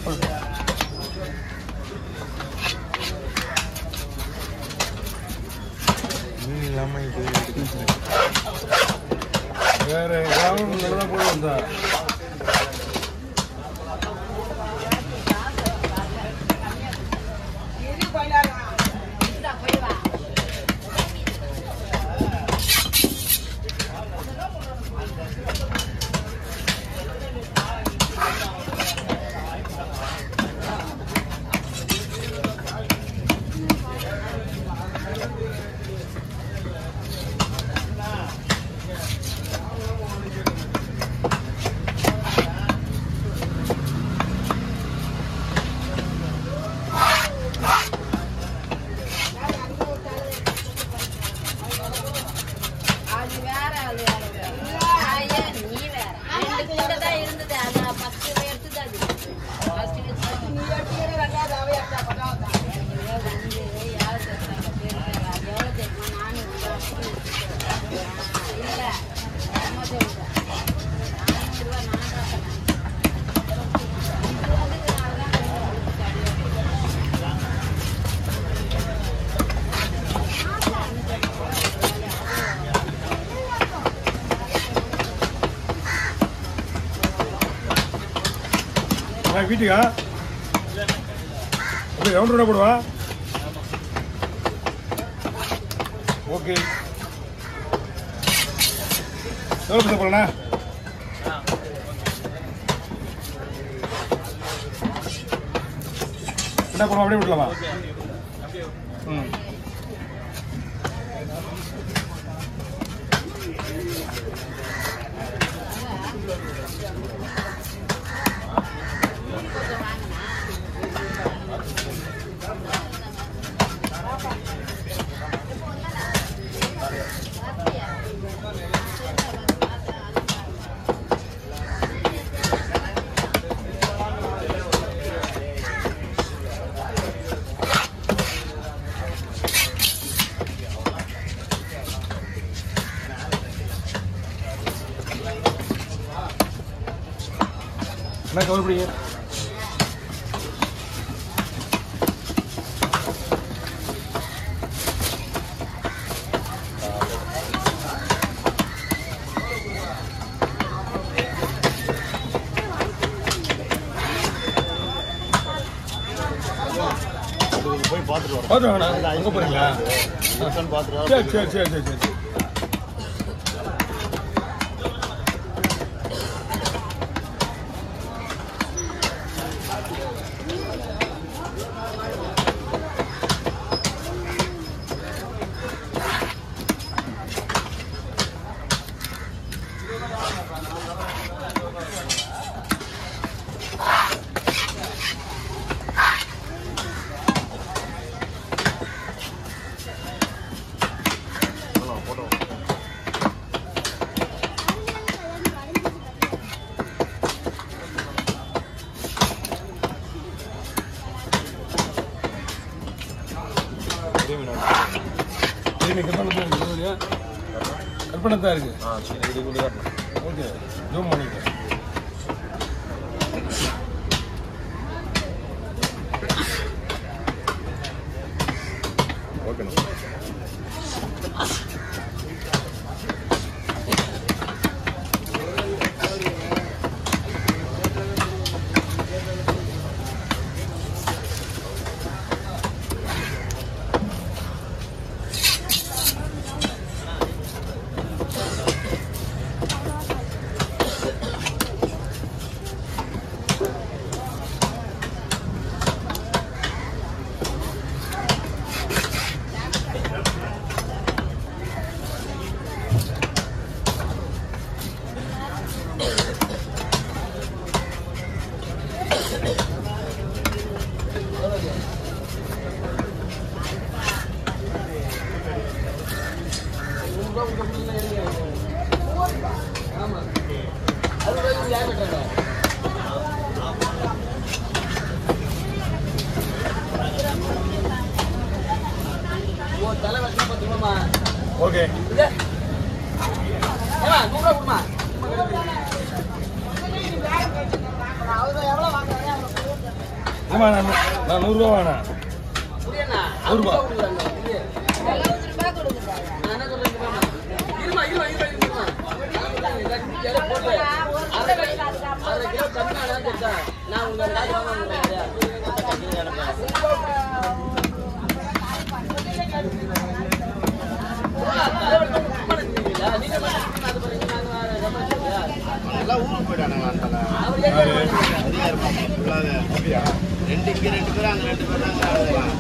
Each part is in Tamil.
மீன் இல்லாம இது வேற ஏதாவது நல்லா போய் வந்தா அது வேற அது வேற நான் ஏன் நீ வேற ரெண்டு கிட்ட தான் இருந்தது அது ஃபர்ஸ்ட் எடுத்தது அது ஃபர்ஸ்ட் நீ எடுத்துக்கிற ரெண்டாவது அவ எடுத்தா பட்டாவதா வந்து யார் தெரிஞ்சாங்க பேர் அது எவ்வளோ தெரியுமா நானும் இல்லை அம்மா சொல்லுங்க நானூறு ரூபா நான் தான் சொன்னேன் இது வந்து நான் ஆ, வீட்டுக்கா ஓகே ரவுண்ட் ரவுண்டாக போடுவா ஓகே எவ்வளோ பைசா போடணா என்ன பண்ணுவோம் அப்படியே விடலாமா ம் என்ன கவர் பிடிங்க போய் பார்த்துட்டு வரோம் பார்த்து வாங்கண்ணா அங்கே போகிறீங்களா பார்த்துட்டு சரி சரி சரி சரி சரி திரும்பி கற்பனை தான் இருக்கு இல்லையா கற்பனை தான் இருக்கு ஆ சரி இதுக்குள்ளே தான் ஓகே ஜூம் பண்ணிக்கிறேன் ஓகேண்ணா ஓகே எவ்வளோ வாங்குறாங்க ஏம்மா, நான் நான் நூறுரூவா வேணாம் நூறுரூவா எழுபது ரூபாய் கொடுக்குறாங்க நல்லா ஊருக்கு போயிட்டானுங்க அந்த யாரு? அதிகாரி பக்கம் ஃபுல்லாவே அப்படியா ரெண்டு இங்க ரெண்டு பேரும் அங்க ரெண்டு பேரும் தான் ஆடுறாங்க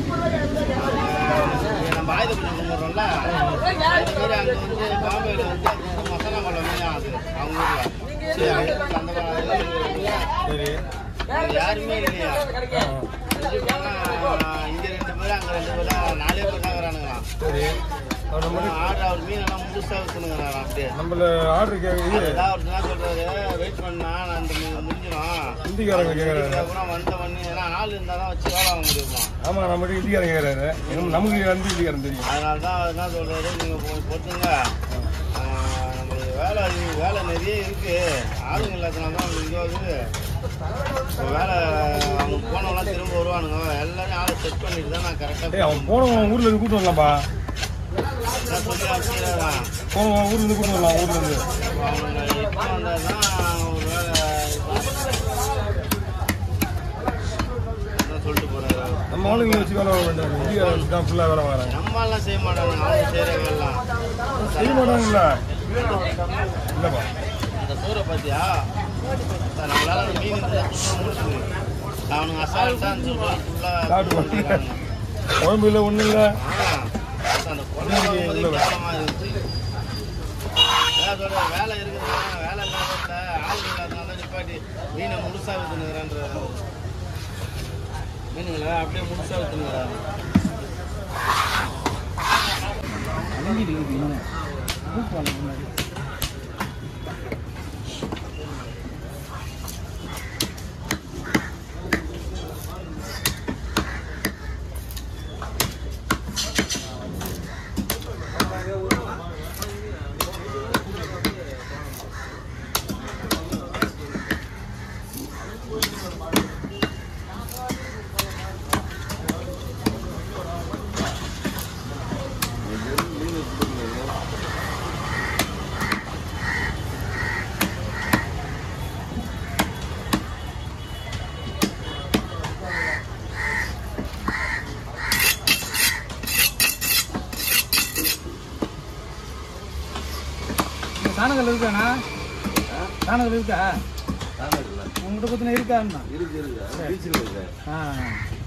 நம்ம ஆயுத பூஜை கும்பிட்றோம்ல ரெண்டு பேரும் அங்க வந்து பாம்பேல வந்து அது வந்து மசாலா மலை மாதிரி அது அவங்க ஊர்ல சரி அங்க அந்த மாதிரி சரி இங்க யாருமே இல்லையா ஆ, ரெண்டு பேரும் இங்க ரெண்டு பேரும் அங்க ரெண்டு பேரும் நாலே பேர் தான் வரானுங்களாம் சரி அவர் நம்ம ஆர்டர் அவர் மீன் எல்லாம் முழுசா வித்துனுங்கிறாராம் அப்படியே நம்மள ஆர்டர் கேட்க அதுதான் அவர் என்ன சொல்றாரு வெயிட் பண்ணா நான் அந்த மீன் முடிஞ்சிடும் ஹிந்திக்காரங்க கேட்குறாரு கூட வந்த பண்ணி ஏன்னா ஆள் இருந்தால் தான் வச்சு வேலை வாங்க முடியுமா ஆமா நம்மகிட்ட ஹிந்திக்காரன் கேட்குறாரு நம்ம நமக்கு வந்து ஹிந்திக்காரன் தெரியும் அதனால தான் அவர் என்ன சொல்றாரு நீங்க போய் பொறுத்துங்க ஆஹ் நம்மளுக்கு வேலை இருக்கு, வேலை நிறைய இருக்கு ஆளுங்க இல்லாதனால தான் இங்கே வந்து இப்போ வேலை அவங்க போனவங்களாம் திரும்ப வருவானுங்க எல்லாரையும் ஆளை செட் பண்ணிட்டு தான் நான் ஏய் கரெக்டாக அவன் போனவன் ஊர்ல இருந்து கூட்டு வரலாம்ப்பா நான் சொல்லி அமைச்சிடுறேன் போனவன் ஊர்ல இருந்து கூட்டு வரலாம் ஊர்ல இருந்து அவங்க இப்போ வந்தால் தான் ஒரு வேலை அதான் சொல்லிட்டு போறாரு நம்ம ஆளுங்களை வச்சு வேலை வாங்க வேண்டாம் ஹிந்திக்காரன் தான் ஃபுல்லாக வேலை வாங்குறாங்க நம்ம எல்லாம் செய்ய மாட்டாங்க அவங்க செய்கிற வேலைலாம் செய்ய மாட்டாங்கல்ல இல்லைப்பா அந்த சூரை பார்த்தியா சார், நம்மளால அந்த மீன் இருந்தா சுத்தம் முடிச்சுது அவனுங்க அசால்ட்டாக சொல்கிறான் சாப்பிட்டு ஃபுல்லாக போங்க. குழம்பு இல்லை ஒன்றும் இல்லை அந்த குழந்தை கேவலமாக இருந்துச்சு அதான் சொல்கிறேன் வேலை இருக்குதுன்னா வேலை இல்லாத ஆள் இல்லாதனால தான் நிப்பாட்டி மீனை முழுசாக வித்துனுங்கிறான்ற மீனுங்களை அப்படியே முழுசாக வித்துனுங்கிறாங்க சாணங்கள் இருக்காண்ணா சாணங்கள் இருக்கா உங்கள்கிட்ட பத்தின இருக்காண்ணா இருக்கு இருக்கு பீச்சில் இருக்கு ஆ